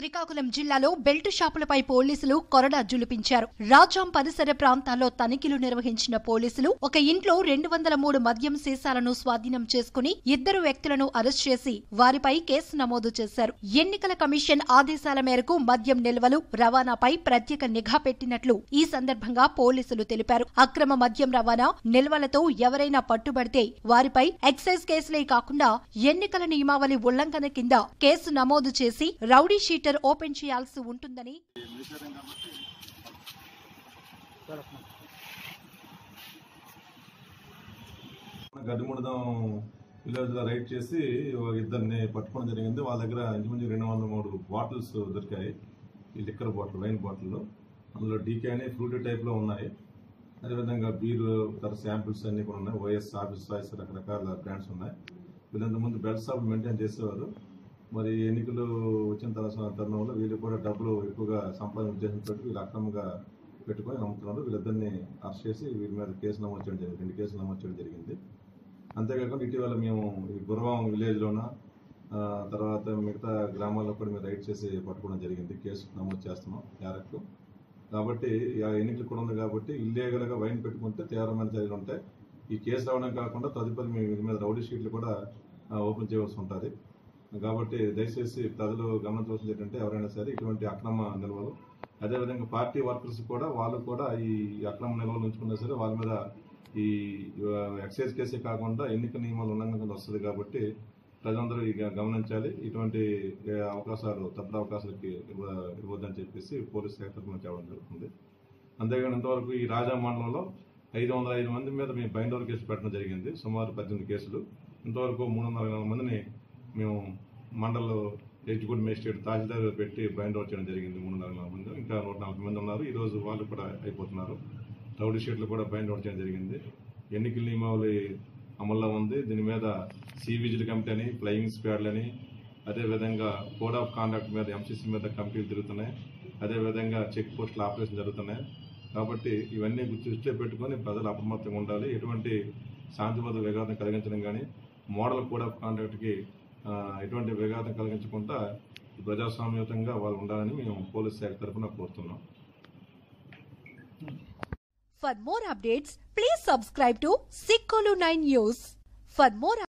శ్రీకాకుళం జిల్లాలో బెల్ట్ షాపులపై పోలీసులు కొరడా జులిపించారు రాజాం పరిసర ప్రాంతాల్లో తనిఖీలు నిర్వహించిన పోలీసులు ఒక ఇంట్లో రెండు వందల మూడు మద్యం సీసాలను స్వాధీనం చేసుకుని ఇద్దరు వ్యక్తులను అరెస్ట్ చేసి వారిపై కేసు నమోదు చేశారు ఎన్నికల కమిషన్ ఆదేశాల మేరకు మద్యం నిల్వలు రవాణాపై ప్రత్యేక నిఘా పెట్టినట్లు ఈ సందర్భంగా పోలీసులు తెలిపారు అక్రమ మద్యం రవాణా నిల్వలతో ఎవరైనా పట్టుబడితే వారిపై ఎక్సైజ్ కేసులే కాకుండా ఎన్నికల నియమావళి ఉల్లంఘన కింద కేసు నమోదు చేసి రౌడీ షీటర్ ఓపెన్ చేయాల్సి ఉంటుందని గడ్డిముడదం విలేజ్ లో రైడ్ చేసి ఒక ఇద్దరిని పట్టుకోవడం జరిగింది వాళ్ళ దగ్గర ఇంచుమించు రెండు వందల మూడు బాటిల్స్ దొరికాయి ఈ లిక్కర్ బాటిల్ వైన్ బాటిల్ అందులో డీకే అని ఫ్రూటీ టైప్ లో ఉన్నాయి అదేవిధంగా బీర్ ఇతర శాంపిల్స్ అన్ని కూడా ఉన్నాయి ఓఎస్ ఆఫీస్ వాయిస్ రకరకాల బ్రాండ్స్ ఉన్నాయి వీళ్ళంత ముందు బెల్ట్ షాప్ మెయింటైన్ చేసేవారు మరి ఎన్నికలు వచ్చిన తర్వాత తరుణంలో వీళ్ళు కూడా డబ్బులు ఎక్కువగా సంపాదన ఉద్దేశంతో వీళ్ళు అక్రమంగా పెట్టుకొని అమ్ముతున్నారు వీళ్ళిద్దరిని అరెస్ట్ చేసి వీరి మీద కేసు నమోదు చేయడం జరిగింది రెండు కేసులు నమోదు చేయడం జరిగింది అంతేకాకుండా ఇటీవల మేము ఈ గురవాం విలేజ్లోన ఆ, తర్వాత మిగతా గ్రామాల్లో కూడా మేము రైడ్ చేసి పట్టుకోవడం జరిగింది కేసు నమోదు చేస్తున్నాం క్యారెక్ట్ కాబట్టి ఆ ఎన్నికలు కూడా ఉంది కాబట్టి ఇల్లీగల్గా వైన్ పెట్టుకుంటే తీవ్రమైన చర్యలు ఉంటాయి ఈ కేసు రావడం కాకుండా తదుపరి మేము వీరి మీద రౌడీ షీట్లు కూడా ఆ, ఓపెన్ చేయవలసి ఉంటుంది కాబట్టి దయచేసి ప్రజలు గమనించవలసింది ఏంటంటే ఎవరైనా సరే ఇటువంటి అక్రమ నిల్వలు అదేవిధంగా పార్టీ వర్కర్స్ కూడా వాళ్ళు కూడా ఈ అక్రమ నిల్వలు ఉంచుకున్నా సరే వాళ్ళ మీద ఈ ఆ, ఎక్సైజ్ కేసే కాకుండా ఎన్నికల నియమాలు ఉల్లంఘన కింద వస్తుంది కాబట్టి ప్రజలందరూ ఇక గమనించాలి ఇటువంటి ఏ, అవకాశాలు తప్పుడు అవకాశాలకి ఇవ్వ- ఇవ్వద్దని చెప్పేసి పోలీస్ శాఖ తరఫున చెప్పడం జరుగుతుంది అంతేగాని ఇంతవరకు ఈ రాజా మండలంలో ఐదు వందల ఐదు మంది మీద మేము బైండోర్ కేసు పెట్టడం జరిగింది సుమారు పద్దెనిమిది కేసులు ఇంతవరకు మూడు వందల నలభై మందిని మేము మండల్ ఎగ్జిక్యూటివ్ మేజిస్ట్రేట్ తహసీల్దార్ పెట్టి బైండ్ అవుట్ చేయడం జరిగింది మూడు వందల నలభై మంది ఇంకా నూట నలభై మంది ఉన్నారు ఈ రోజు వాళ్ళు కూడా అయిపోతున్నారు రౌడీ షీట్లు కూడా బైండ్ అవుట్ చేయడం జరిగింది ఎన్నికల నియమావళి అమల్లో ఉంది దీని మీద సి విజిల్ కమిటీ అని ఫ్లయింగ్ స్క్వాడ్లు అని అదేవిధంగా కోడ్ ఆఫ్ కాండక్ట్ మీద ఎంసీసీ మీద కమిటీలు తిరుగుతున్నాయి అదేవిధంగా చెక్ పోస్టుల ఆపరేషన్ జరుగుతున్నాయి కాబట్టి ఇవన్నీ దృష్టిలో పెట్టుకొని ప్రజలు అప్రమత్తంగా ఉండాలి ఎటువంటి శాంతిభద్ర విఘాతం కలిగించడం కానీ మోడల్ కోడ్ ఆఫ్ కాండక్ట్కి ఆ, ఎటువంటి విఘాతం కలిగించకుండా ప్రజాస్వామ్యయుతంగా వాళ్ళు ఉండాలని మేము పోలీస్ శాఖ తరఫున కోరుతున్నాం for more updates please subscribe to Sikkolu nine news for more